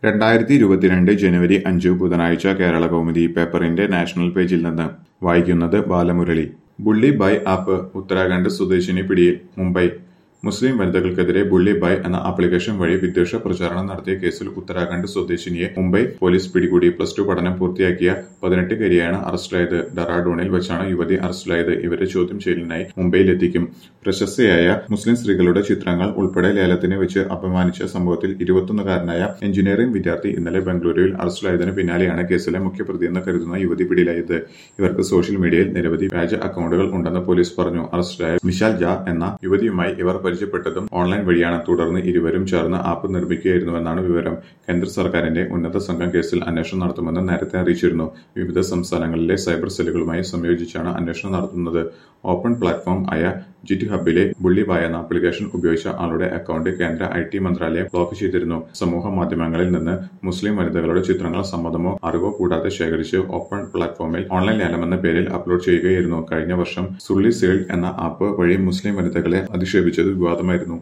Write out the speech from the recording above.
രണ്ടായിരത്തി ഇരുപത്തിരണ്ട് ജനുവരി അഞ്ച് ബുധനാഴ്ച കേരള കൗമുദി പേപ്പറിന്റെ നാഷണൽ പേജിൽ നിന്ന് വായിക്കുന്നത് ബാലമുരളി ബുള്ളി ബൈ ആപ്പ് ഉത്തരാഖണ്ഡ് സ്വദേശിനി പിടിയിൽ മുംബൈ മുസ്ലിം വനിതകൾക്കെതിരെ ബുള്ളി ബൈ എന്ന ആപ്ലിക്കേഷൻ വഴി വിദ്വേഷ പ്രചാരണം നടത്തിയ കേസിൽ ഉത്തരാഖണ്ഡ് സ്വദേശിനിയെ മുംബൈ പോലീസ് പിടികൂടി പ്ലസ് ടു പഠനം പൂർത്തിയാക്കിയ പതിനെട്ടുകാരിയാണ് അറസ്റ്റിലായത് ഡെറാഡൂണിൽ വെച്ചാണ് യുവതി അറസ്റ്റിലായത് ഇവരെ ചോദ്യം ചെയ്യലിനായി മുംബൈയിലെത്തിക്കും പ്രശസ്തയായ മുസ്ലിം സ്ത്രീകളുടെ ചിത്രങ്ങൾ ഉൾപ്പെടെ ലേലത്തിന് വെച്ച് അപമാനിച്ച സംഭവത്തിൽ ഇരുപത്തൊന്നുകാരനായ എഞ്ചിനീയറിംഗ് വിദ്യാർത്ഥി ഇന്നലെ ബംഗളൂരുവിൽ അറസ്റ്റിലായതിനു പിന്നാലെയാണ് കേസിലെ മുഖ്യപ്രതിയെന്ന് കരുതുന്ന യുവതി പിടിയിലായത് ഇവർക്ക് സോഷ്യൽ മീഡിയയിൽ നിരവധി വ്യാജ അക്കൗണ്ടുകൾ ഉണ്ടെന്ന് പോലീസ് പറഞ്ഞു അറസ്റ്റിലായ വിശാൽ ജ എന്ന യുവതിയുമായി ഇവർ പരിചയപ്പെട്ടതും ഓൺലൈൻ വഴിയാണ് തുടർന്ന് ഇരുവരും ചേർന്ന് ആപ്പ് നിർമ്മിക്കുകയായിരുന്നുവെന്നാണ് വിവരം കേന്ദ്ര സർക്കാരിന്റെ ഉന്നത സംഘം കേസിൽ അന്വേഷണം നടത്തുമെന്ന് നേരത്തെ അറിയിച്ചിരുന്നു വിവിധ സംസ്ഥാനങ്ങളിലെ സൈബർ സെല്ലുകളുമായി സംയോജിച്ചാണ് അന്വേഷണം നടത്തുന്നത് ഓപ്പൺ പ്ലാറ്റ്ഫോം ആയ ജിറ്റ് ഹബിലെ ബുള്ളിബായ എന്ന ആപ്ലിക്കേഷൻ ഉപയോഗിച്ച ആളുടെ അക്കൗണ്ട് കേന്ദ്ര ഐ ടി മന്ത്രാലയം ബ്ലോക്ക് ചെയ്തിരുന്നു സമൂഹ മാധ്യമങ്ങളിൽ നിന്ന് മുസ്ലിം വനിതകളുടെ ചിത്രങ്ങൾ സമ്മതമോ അറിവോ കൂടാതെ ശേഖരിച്ച് ഓപ്പൺ പ്ലാറ്റ്ഫോമിൽ ഓൺലൈൻ ലേലം എന്ന പേരിൽ അപ്ലോഡ് ചെയ്യുകയായിരുന്നു കഴിഞ്ഞ വർഷം സുള്ളി സേൾഡ് എന്ന ആപ്പ് വഴി മുസ്ലിം വനിതകളെ അധിക്ഷേപിച്ചത് വിവാദമായിരുന്നു